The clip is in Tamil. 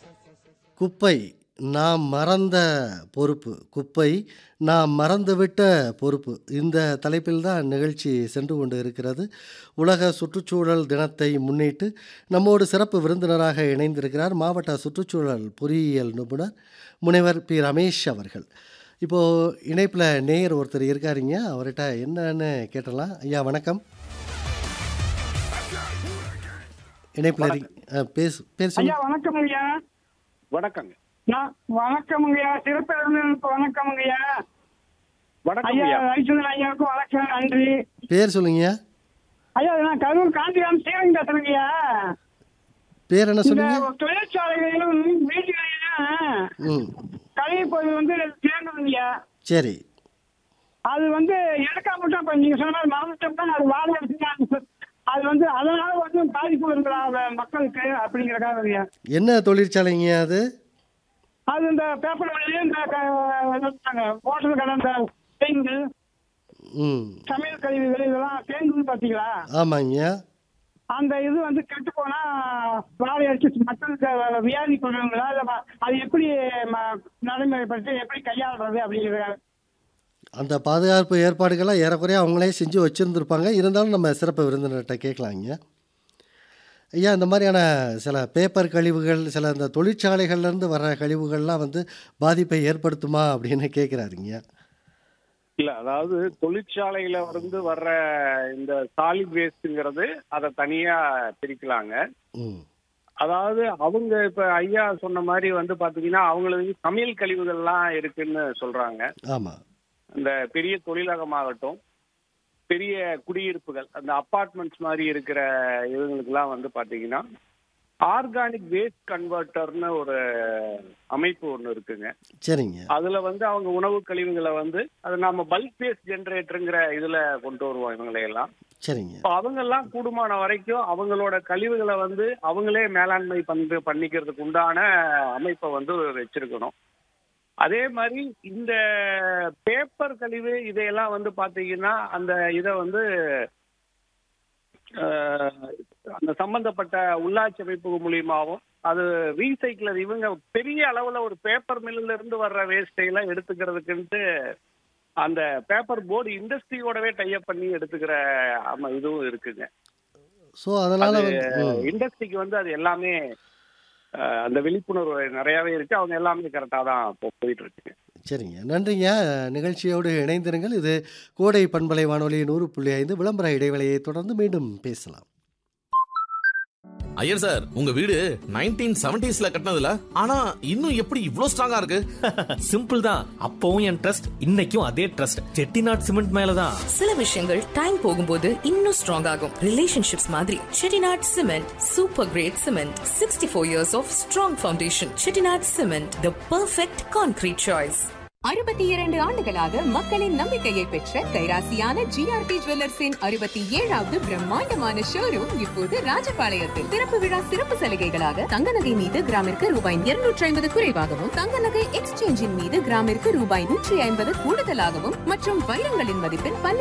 குப்பை நாம் மறந்த பொறுப்பு குப்பை நாம் மறந்துவிட்ட பொறுப்பு இந்த தலைப்பில் தான் நிகழ்ச்சி சென்று கொண்டு இருக்கிறது உலக சுற்றுச்சூழல் தினத்தை முன்னிட்டு நம்மோடு சிறப்பு விருந்தினராக இணைந்திருக்கிறார் மாவட்ட சுற்றுச்சூழல் பொறியியல் நிபுணர் முனைவர் பி ரமேஷ் அவர்கள் இப்போது இணைப்பில் நேயர் ஒருத்தர் இருக்காருங்க அவர்கிட்ட என்னன்னு கேட்டலாம் ஐயா வணக்கம் இணைப்பில் இரு- ஆ, பேசு பேர் சொல்லுங்க ஐயா வணக்கம் ஐயா வணக்கங்க நான் வணக்கம் ஐயா சிறப்பிற்கு வணக்கம் ஐயா வணக்கம் ஐயா ஐயா ரவிச்சந்திரன் ஐயாவுக்கும் வணக்கம் நன்றி பேர் சொல்லுங்க ஐயா நான் கரூர் காந்திராம் ஸ்ரீரங்க பேசுறேங்க ஐயா பேர் என்ன இந்த சொன்னீங்க தொழிற்சாலைகளிலும் வீடுகளிலும் ம் கழிவு பொருள் வந்து சேர்ந்ததுங்கய்யா சரி அது வந்து எடுக்காம மட்டும் இப்ப நீங்க சொன்ன மாதிரி மறந்துட்டோம்னா அது வாழை எடுத்துக்கலாம் அது வந்து அதனால வந்து பாதிப்பு வருங்களா மக்களுக்கு அப்படிங்கிறக்காக ஐயா என்ன தொழிற்சாலைங்க அது அது இந்த பேப்பர் வழியில இந்த ஹோட்டல் கடை இந்த தேங்கு ம் சமையல் கழிவுகள் இதெல்லாம் தேங்குது பாத்தீங்களா ஆமாங்க அந்த இது வந்து கெட்டு போனா வாழை அடிச்சு மக்களுக்கு வியாதி பண்ணுவாங்களா இல்ல ம- அது எப்படி ம- நடைமுறைப்படுத்தி எப்படி கையாளுறது அப்படிங்கிறது அந்த பாதுகாப்பு ஏற்பாடுகள்லாம் ஏறக்குறைய அவங்களே செஞ்சு வச்சுருந்துருப்பாங்க இருந்தாலும் நம்ம சிறப்பு விருந்தினர்கிட்ட கேட்கலாங்க ஐயா இந்த மாதிரியான சில பேப்பர் கழிவுகள் சில இந்த தொழிற்சாலைகள்லேருந்து வர்ற கழிவுகள்லாம் வந்து பாதிப்பை ஏற்படுத்துமா அப்படின்னு கேட்குறாருங்க இல்ல அதாவது தொழிற்சாலையில இருந்து வர்ற இந்த சாலிட் வேஸ்ட்ங்கிறது அதை தனியா பிரிக்கலாங்க ம் அதாவது அவங்க இப்ப ஐயா சொன்ன மாதிரி வந்து பாத்தீங்கன்னா அவங்களுக்கு சமையல் கழிவுகள்லாம் இருக்குன்னு சொல்றாங்க ஆமாம் இந்த பெரிய தொழிலகமாகட்டும் பெரிய குடியிருப்புகள் அந்த அப்பார்ட்மெண்ட்ஸ் மாதிரி இருக்கிற இதுங்களுக்கெல்லாம் வந்து பாத்தீங்கன்னா ஆர்கானிக் வேஸ்ட் கன்வெர்ட்டர்னு ஒரு அமைப்பு ஒன்று இருக்குங்க சரிங்க அதுல வந்து அவங்க உணவு கழிவுகளை வந்து அது நாம பல்க் வேஸ்ட் ஜெனரேட்டருங்கிற இதுல கொண்டு வருவோம் இவங்களை எல்லாம் சரிங்க இப்போ அவங்க எல்லாம் கூடுமான வரைக்கும் அவங்களோட கழிவுகளை வந்து அவங்களே மேலாண்மை பண்ணி பண்ணிக்கிறதுக்கு உண்டான அமைப்பை வந்து வச்சிருக்கணும் அதே மாதிரி இந்த பேப்பர் கழிவு இதையெல்லாம் வந்து பாத்தீங்கன்னா அந்த இதை வந்து அஹ், அந்த சம்பந்தப்பட்ட உள்ளாட்சி அமைப்பு மூலியமாவும் அது ரீசைக்கிளர் இவங்க பெரிய அளவுல ஒரு பேப்பர் மில்லுல இருந்து வர்ற வேஸ்டை எல்லாம் எடுத்துக்கிறதுக்குன்ட்டு அந்த பேப்பர் போர்டு இண்டஸ்ட்ரியோடவே டைப் பண்ணி எடுத்துக்கிற ஆமா இதுவும் இருக்குங்க ஸோ அதனால் அது வந்து ம் இண்டஸ்ட்ரிக்கு வந்து அது எல்லாமே அஹ், அந்த விழிப்புணர்வு நிறையவே இருக்கு அவங்க எல்லாமே கரெக்டாக தான் போ- போயிட்டு இருக்குங்க சரிங்க நன்றிங்க நிகழ்ச்சியோடு இணைந்திருங்கள் இது கோடை பண்பலை வானொலி நூறு புள்ளி ஐந்து விளம்பர இடைவெளியை தொடர்ந்து மீண்டும் பேசலாம் ஐயர் சார் உங்க வீடு நைன்டீன் செவன்டிஸ்ல கட்டினதுல ஆனா இன்னும் எப்படி இவ்ளோ ஸ்ட்ராங்கா இருக்கு சிம்பிள் தான் அப்பவும் என் ட்ரஸ்ட் இன்னைக்கும் அதே ட்ரஸ்ட் செட்டிநாட் சிமெண்ட் மேலதான் சில விஷயங்கள் டைம் போகும்போது இன்னும் ஸ்ட்ராங் ஆகும் ரிலேஷன்ஷிப்ஸ் மாதிரி Chettinad cement super great cement sixty four years of strong foundation Chettinad cement the perfect concrete choice அறுபத்தி இரண்டு ஆண்டுகளாக மக்களின் நம்பிக்கையை பெற்ற கைராசியான ஜிஆர்டி ஜுவல்லர்ஸின் அறுபத்தி ஏழாவது பிரம்மாண்டமான ஷோரூம் இப்போது ராஜபாளையத்தில் திறப்பு விழா சிறப்பு சலுகைகளாக தங்க நகை மீது கிராமிற்கு ரூபாய் இருநூற்றி ஐம்பது குறைவாகவும் தங்க நகை எக்ஸ்சேஞ்சின் மீது கிராமிற்கு ரூபாய் நூற்றி ஐம்பது கூடுதலாகவும் மற்றும் வைரங்களின் மதிப்பில்